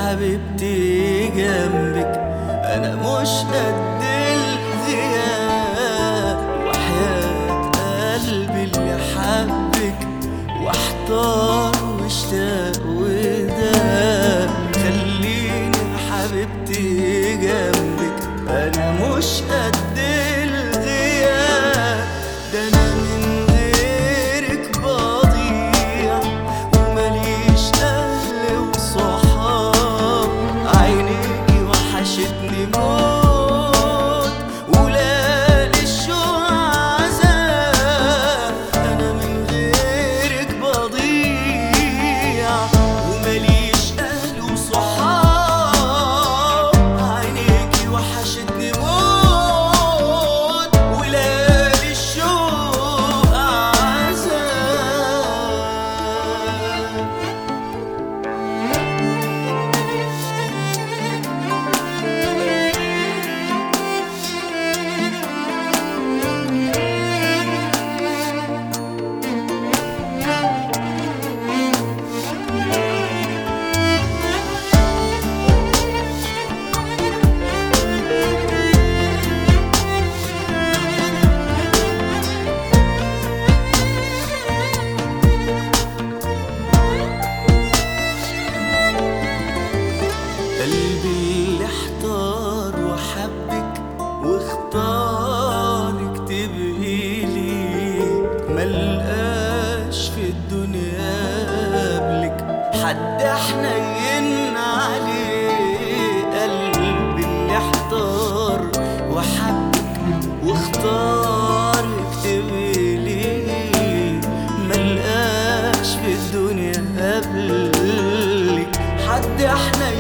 حبيبتي جنبك انا مش قد الغياب وحياة قلبي اللي حبك واحتار واشتاق وداب خليني حبيبتي جنبك انا مش قد الغياب ده انا من غيرك بضيع ومليش اهل وصحاب عينيكي وحشتني موت وليالي الشوق عذاب انا من غيرك بضيع ومليش اهل وصحاب عينيكي وحشتني موت وليالي الشوق عذاب قلبي اللي احتار وحبك واختارك تبقي لي ملقاش في الدنيا قبلك حد حنين عليه قلبي اللي احتار وحبك واختارك تبقي لي ملقاش في الدنيا قبلك حد حنين